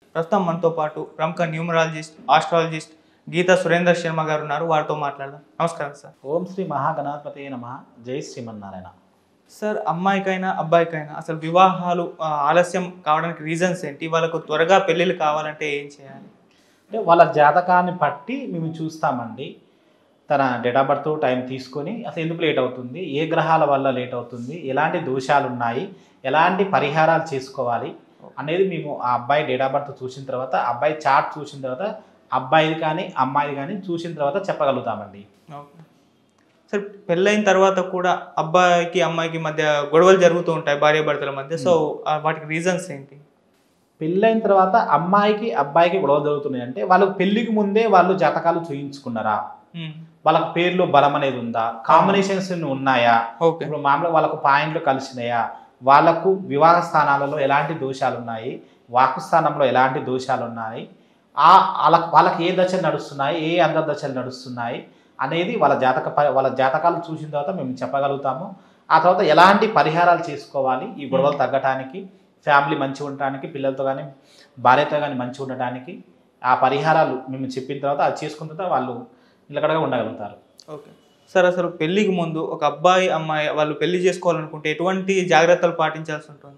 ప్రస్తుతం మనతో పాటు ప్రముఖ న్యూమరాలజిస్ట్ ఆస్ట్రాలజిస్ట్ గీతా సురేందర్ శర్మ గారు ఉన్నారు వారితో మాట్లాడదాం నమస్కారం సార్ ఓం శ్రీ మహాగణాధిపతి నమ జై శ్రీమన్నారాయణ సార్ అమ్మాయికైనా అబ్బాయికైనా అసలు వివాహాలు ఆ, ఆలస్యం కావడానికి రీజన్స్ ఏంటి వాళ్ళకు త్వరగా పెళ్ళిళ్ళు కావాలంటే ఏం చేయాలి అంటే వాళ్ళ జాతకాన్ని బట్టి మేము చూస్తామండి తన డేట్ ఆఫ్ బర్త్ టైం తీసుకొని అసలు ఎందుకు లేట్ అవుతుంది ఏ గ్రహాల వల్ల లేట్ అవుతుంది ఎలాంటి దోషాలు ఉన్నాయి ఎలాంటి పరిహారాలు చేసుకోవాలి అనేది మేము ఆ అబ్బాయి డేట్ ఆఫ్ బర్త్ చూసిన తర్వాత అబ్బాయి చార్ట్ చూసిన తర్వాత అబ్బాయిది కానీ అమ్మాయిది కానీ చూసిన తర్వాత చెప్పగలుగుతామండి ఓకే సార్ పెళ్ళైన తర్వాత కూడా అబ్బాయికి అమ్మాయికి మధ్య గొడవలు జరుగుతూ ఉంటాయి భార్యాభర్తల మధ్య సో ఆ, వాటికి రీజన్స్ ఏంటి పెళ్ళైన తర్వాత అమ్మాయికి అబ్బాయికి గొడవ జరుగుతున్నాయి అంటే వాళ్ళకి పెళ్ళికి ముందే వాళ్ళు జాతకాలు చూయించుకున్నారా మ్మ్. వాళ్ళకి పేర్లో బలం అనేది ఉందా కాంబినేషన్స్ ఉన్నాయా ఓకే ఇప్పుడు మామూలుగా వాళ్ళకు పాయింట్లు కలిసినాయా వాళ్ళకు వివాహ స్థానాలలో ఎలాంటి దోషాలు ఉన్నాయి వాకు స్థానంలో ఎలాంటి దోషాలు ఉన్నాయి ఆ వాళ్ళకి వాళ్ళకి ఏ దశలు నడుస్తున్నాయి ఏ అంద దశలు నడుస్తున్నాయి అనేది వాళ్ళ జాతక ప- వాళ్ళ జాతకాలు చూసిన తర్వాత మేము చెప్పగలుగుతాము ఆ తర్వాత ఎలాంటి పరిహారాలు చేసుకోవాలి ఈ గొడవలు తగ్గటానికి ఫ్యామిలీ మంచిగా ఉండటానికి పిల్లలతో కానీ భార్యతో కానీ మంచిగా ఉండటానికి ఆ పరిహారాలు మేము చెప్పిన తర్వాత అది చేసుకున్న తర్వాత వాళ్ళు నిలకడగా ఉండగలుగుతారు ఓకే సార్ అసలు పెళ్ళికి ముందు ఒక అబ్బాయి అమ్మాయి వాళ్ళు పెళ్లి చేసుకోవాలనుకుంటే ఎటువంటి జాగ్రత్తలు పాటించాల్సి ఉంటుంది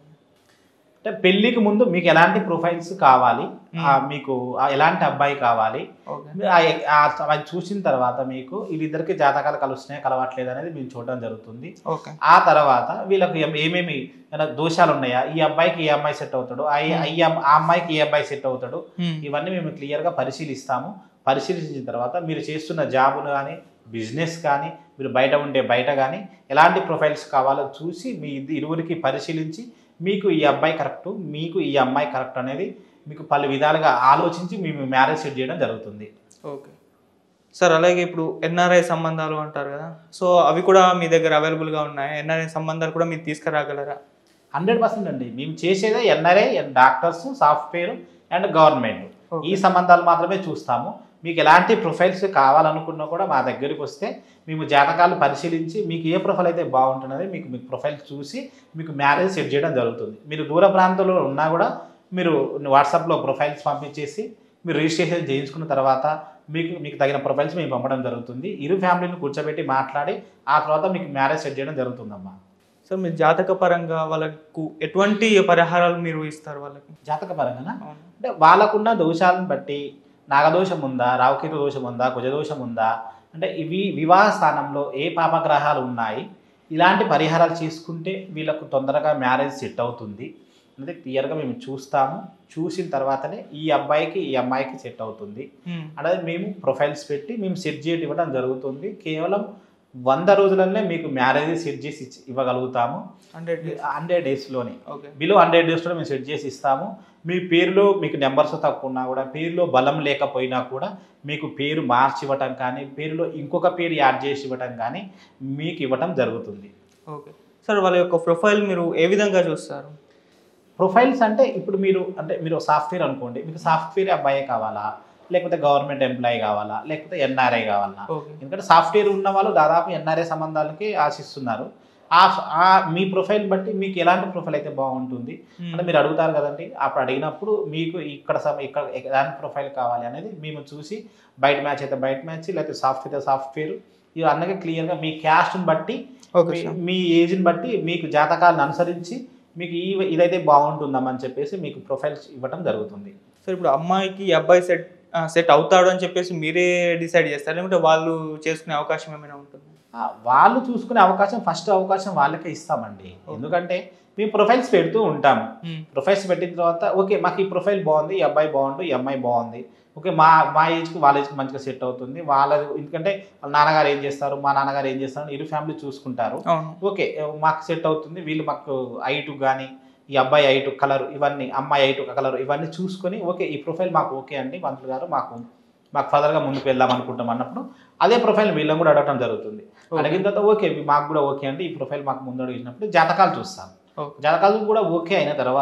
అంటే పెళ్ళికి ముందు మీకు ఎలాంటి ప్రొఫైల్స్ కావాలి మ్మ్. ఆ మీకు ఆ ఎలాంటి అబ్బాయి కావాలి ఓకే ఆ- ఆ- అది చూసిన తర్వాత మీకు వీళ్ళిద్దరికి జాతకాలు కలుస్తున్నాయి కలవట్లేదు అనేది మేము చూడడం జరుగుతుంది ఓకే ఆ తర్వాత వీళ్ళకి ఏం- ఏమేమి ఏమైనా దోషాలు ఉన్నాయా ఈ అబ్బాయికి ఏ అమ్మాయి సెట్ అవుతాడు ఆ ఈ- ఈ అమ్- ఆ అమ్మాయికి ఏ అబ్బాయి సెట్ అవుతాడు మ్మ్. ఇవన్నీ మేము క్లియర్గా పరిశీలిస్తాము పరిశీలించిన తర్వాత మీరు చేస్తున్న జాబును కానీ బిజినెస్ కానీ మీరు బయట ఉండే బయట కానీ ఎలాంటి ప్రొఫైల్స్ కావాలో చూసి మీ ఇద్ద- ఇరువురికి పరిశీలించి మీకు ఈ అబ్బాయి కరెక్ట్ మీకు ఈ అమ్మాయి కరెక్ట్ అనేది మీకు పలు విధాలుగా ఆలోచించి మేము మ్యారేజ్ సెట్ చేయడం జరుగుతుంది ఓకే సార్ అలాగే ఇప్పుడు ఎన్ఆర్ఐ సంబంధాలు అంటారు కదా సో అవి కూడా మీ దగ్గర అవైలబుల్గా ఉన్నాయి ఎన్ఆర్ఐ సంబంధాలు కూడా మీరు తీసుకురాగలరా హండ్రెడ్ పర్సెంట్ అండి మేము చేసేదే NRI and doctors software and government ఈ సంబంధాలు మాత్రమే చూస్తాము మీకు ఎలాంటి ప్రొఫైల్స్ కావాలనుకున్నా కూడా మా దగ్గరికి వస్తే మేము జాతకాలు పరిశీలించి మీకు ఏ ప్రొఫైల్ అయితే బాగుంటున్నది మీకు మీకు ప్రొఫైల్ చూసి మీకు మ్యారేజ్ సెట్ చేయడం జరుగుతుంది మీరు దూర ప్రాంతంలో ఉన్నా కూడా మీరు వాట్సాప్లో ప్రొఫైల్స్ పంపించేసి మీరు రిజిస్ట్రేషన్ చేయించుకున్న తర్వాత మీకు మీకు తగిన ప్రొఫైల్స్ మేము పంపడం జరుగుతుంది ఇరు ఫ్యామిలీని కూర్చోబెట్టి మాట్లాడి ఆ తర్వాత మీకు మ్యారేజ్ సెట్ చేయడం జరుగుతుందమ్మా సార్ మీరు జాతక పరంగా వాళ్ళకు ఎటువంటి పరిహారాలు మీరు ఇస్తారు వాళ్ళకి జాతక పరంగా అవును. అంటే వాళ్ళకున్న దోషాలను బట్టి నాగదోషం ఉందా రావుకేతు దోషం ఉందా కుజదోషం ఉందా అంటే ఇవి వివాహ స్థానంలో ఏ పాపగ్రహాలు ఉన్నాయి ఇలాంటి పరిహారాలు చేసుకుంటే వీళ్ళకు తొందరగా మ్యారేజ్ సెట్ అవుతుంది అనేది క్లియర్గా మేము చూస్తాము చూసిన తర్వాతనే ఈ అబ్బాయికి ఈ అమ్మాయికి సెట్ అవుతుంది మ్మ్. అనేది మేము ప్రొఫైల్స్ పెట్టి మేము సెట్ చేసి ఇవ్వడం జరుగుతుంది కేవలం వంద రోజులనే మీకు మ్యారేజ్ సెట్ చేసి ఇచ్చి- ఇవ్వగలుగుతాము హండ్రెడ్ డేస్ హండ్రెడ్ డేస్లోనే ఓకే బిలో హండ్రెడ్ డేస్లో మేము సెట్ చేసి ఇస్తాము మీ పేరులో మీకు నెంబర్స్ తక్కువ ఉన్నా కూడా పేరులో బలం లేకపోయినా కూడా మీకు పేరు మార్చి ఇవ్వటం కానీ పేరులో ఇంకొక పేరు యాడ్ చేసి ఇవ్వటం కానీ మీకు ఇవ్వటం జరుగుతుంది ఓకే సార్ వాళ్ళ యొక్క ప్రొఫైల్ మీరు ఏ విధంగా చూస్తారు ప్రొఫైల్స్ అంటే ఇప్పుడు మీరు అంటే మీరు సాఫ్ట్వేర్ అనుకోండి మీకు సాఫ్ట్వేర్ అబ్బాయే కావాలా లేకపోతే గవర్నమెంట్ ఎంప్లాయీ కావాలా లేకపోతే ఎన్ఆర్ఐ కావాలా ఓకే ఎందుకంటే సాఫ్ట్వేర్ ఉన్న వాళ్ళు దాదాపు ఎన్ఆర్ఐ సంబంధాలకి ఆశిస్తున్నారు ఆ ఆ మీ ప్రొఫైల్ బట్టి మీకు ఎలాంటి ప్రొఫైల్ అయితే బాగుంటుంది అంటే మీరు అడుగుతారు కదండి అప్పుడు అడిగినప్పుడు మీకు ఇక్కడ సమ- ఇక్కడ ఎలాంటి ప్రొఫైల్ కావాలి అనేది మేము చూసి బయట మ్యాచ్ అయితే బయట మ్యాచ్ లేకపోతే సాఫ్ట్వేర్ అయితే సాఫ్ట్వేర్ ఇవి అన్నగా క్లియర్గా మీ క్యాస్ట్ని బట్టి ఓకే మీ- సార్ మీ ఏజ్ని బట్టి మీకు జాతకాలను అనుసరించి మీకు ఈ ఇదైతే బాగుంటుందమ్మని చెప్పేసి మీకు ప్రొఫైల్స్ ఇవ్వడం జరుగుతుంది సార్ ఇప్పుడు అమ్మాయికి ఈ అబ్బాయి సెట్ సెట్ అవుతాడు అని చెప్పేసి మీరే డిసైడ్ చేస్తారు లేకుంటే వాళ్ళు చేసుకునే అవకాశం ఏమైనా ఉంటుంది ఆ, వాళ్ళు చూసుకునే అవకాశం ఫస్ట్ అవకాశం వాళ్ళకే ఇస్తామండి ఎందుకంటే మేము ప్రొఫైల్స్ పెడుతూ ఉంటాము ప్రొఫైల్స్ పెట్టిన తర్వాత ఓకే మాకు ఈ ప్రొఫైల్ బాగుంది ఈ అబ్బాయి బాగుండు ఈ అమ్మాయి బాగుంది ఓకే మా మా ఏజ్కి వాళ్ళ ఏజ్కి మంచిగా సెట్ అవుతుంది వాళ్ళ ఎందుకంటే వాళ్ళ నాన్నగారు ఏం చేస్తారు మా నాన్నగారు ఏం చేస్తారు అని ఇరు ఫ్యామిలీ చూసుకుంటారు అవును ఓకే మాకు సెట్ అవుతుంది వీళ్ళు మాకు ఐటు కానీ ఈ అబ్బాయి ఐటు కలర్ ఇవన్నీ అమ్మాయి ఐటు కలర్ ఇవన్నీ చూసుకొని ఓకే ఈ ప్రొఫైల్ మాకు ఓకే అండి మంత్రులు గారు మాకు మాకు ఫర్దర్గా ముందుకు వెళ్దాం అనుకుంటాం అన్నప్పుడు అదే ప్రొఫైల్ వీళ్ళని కూడా అడగటం జరుగుతుంది అడిగిన తర్వాత ఓకే మాకు కూడా ఓకే అండి ఈ ప్రొఫైల్ మాకు ముందు అడిగినప్పుడు జాతకాలు చూస్తాం ఓకే జాతకాలు కూడా ఓకే అయిన తర్వాత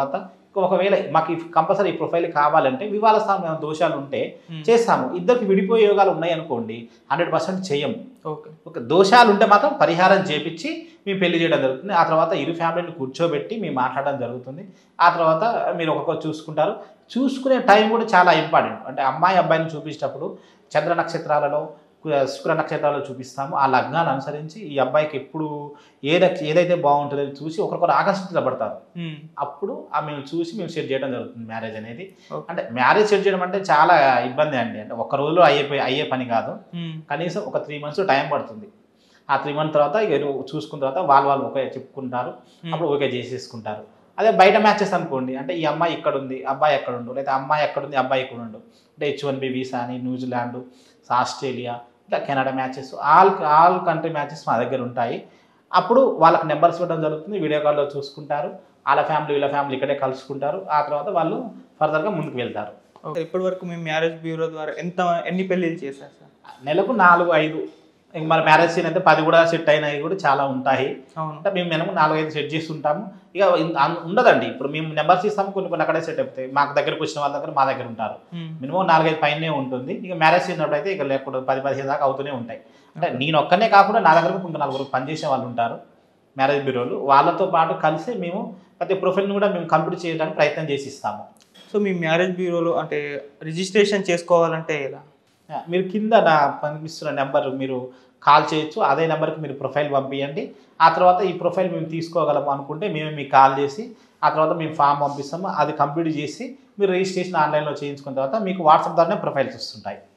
ఒకవేళ మాకు కంపల్సరీ ఈ ప్రొఫైల్ కావాలంటే వివాహ స్థానం దోషాలు ఉంటే Hmm. చేస్తాము ఇద్దరికి విడిపోయే యోగాలు ఉన్నాయి అనుకోండి హండ్రెడ్ పర్సెంట్ చేయము ఓకే ఒక దోషాలు ఉంటే మాత్రం పరిహారం చేపించి మేము పెళ్లి చేయడం జరుగుతుంది ఆ తర్వాత ఇరు ఫ్యామిలీని కూర్చోబెట్టి మేము మాట్లాడడం జరుగుతుంది ఆ తర్వాత మీరు ఒక్కొక్కరు చూసుకుంటారు చూసుకునే టైం కూడా చాలా ఇంపార్టెంట్ అంటే అమ్మాయి అబ్బాయిని చూపించేటప్పుడు చంద్ర నక్షత్రాలలో కు- శుక్ర నక్షత్రాలలో చూపిస్తాము ఆ లగ్నాన్ని అనుసరించి ఈ అబ్బాయికి ఎప్పుడు ఏద ఏదైతే బాగుంటుందో అది చూసి ఒకరికొకరు ఆకర్షించబడతారు ఉమ్. అప్పుడు ఆ మేము చూసి మేము సెట్ చేయడం జరుగుతుంది మ్యారేజ్ అనేది Okay. అంటే మ్యారేజ్ సెట్ చేయడం అంటే చాలా ఇబ్బంది అండి అంటే ఒక్క రోజులో అయ్యే అయ్యే పని కాదు ఉమ్. కనీసం ఒక త్రీ మంత్స్ టైం పడుతుంది ఆ త్రీ మంత్ తర్వాత ఇక నువ్వు చూసుకున్న తర్వాత వాళ్ళు వాళ్ళు ఒకే చెప్పుకుంటారు Hmm. అప్పుడు ఓకే చేసేసుకుంటారు అదే బయట మ్యాచెస్ అనుకోండి అంటే ఈ అమ్మాయి ఇక్కడ ఉంది అబ్బాయి ఎక్కడ ఉండు లేదా అమ్మాయి ఎక్కడ ఉంది అబ్బాయి ఇక్కడ ఉండు అంటే హెచ్ వన్ బి వీసా అని న్యూజిలాండ్ ఆస్ట్రేలియా ఇంకా Canada matches all all country matches మా దగ్గర ఉంటాయి అప్పుడు వాళ్ళకి నెంబర్స్ ఇవ్వడం జరుగుతుంది వీడియో కాల్లో చూసుకుంటారు వాళ్ళ ఫ్యామిలీ వీళ్ళ ఫ్యామిలీ ఇక్కడే కలుసుకుంటారు ఆ తర్వాత వాళ్ళు ఫర్దర్గా ముందుకు వెళ్తారు ఓకే. ఇప్పటి వరకు మీ మ్యారేజ్ బ్యూరో ద్వారా ఎంత ఎన్ని పెళ్ళిళ్ళు చేశారు సార్ నెలకు నాలుగు ఐదు ఇంక మన మ్యారేజ్ సీన్ అయితే పది కూడా సెట్ అయినవి కూడా చాలా ఉంటాయి అవును అంటే మేము మినిమం నాలుగైదు సెట్ చేసి ఉంటాము ఇక ఇన్- అన్- ఉండదండి ఇప్పుడు మేము నెంబర్స్ ఇస్తాము కొన్ని కొన్ని అక్కడే సెట్ అవుతాయి మాకు దగ్గరకు వచ్చిన వాళ్ళ దగ్గర మా దగ్గర ఉంటారు ఉమ్. మినిమం నాలుగైదు పైనే ఉంటుంది ఇక మ్యారేజ్ సీన్ అయితే ఇక లేకుండా పది పదిహేను దాకా అవుతూనే ఉంటాయి అంటే నేను ఒక్కనే కాకుండా నా దగ్గర ఇంకా నలుగురు పనిచేసే వాళ్ళు ఉంటారు మ్యారేజ్ బ్యూరోలు వాళ్ళతో పాటు కలిసి మేము ప్రతి ప్రొఫైల్ని కూడా మేము కంప్లీట్ చేయడానికి ప్రయత్నం చేసి ఇస్తాము సో మీ మ్యారేజ్ బ్యూరోలో అంటే రిజిస్ట్రేషన్ చేసుకోవాలంటే ఎలా మీరు కింద నా పంపిస్తున్న నెంబర్ మీరు కాల్ చేయొచ్చు అదే నెంబర్కి మీరు ప్రొఫైల్ పంపించండి ఆ తర్వాత ఈ ప్రొఫైల్ మేము తీసుకోగలము అనుకుంటే మేము మీకు కాల్ చేసి ఆ తర్వాత మేము ఫామ్ పంపిస్తాము అది కంప్లీట్ చేసి మీరు రిజిస్ట్రేషన్ ఆన్లైన్లో చేయించుకున్న తర్వాత మీకు వాట్సాప్ ద్వారానే ప్రొఫైల్స్ వస్తుంటాయి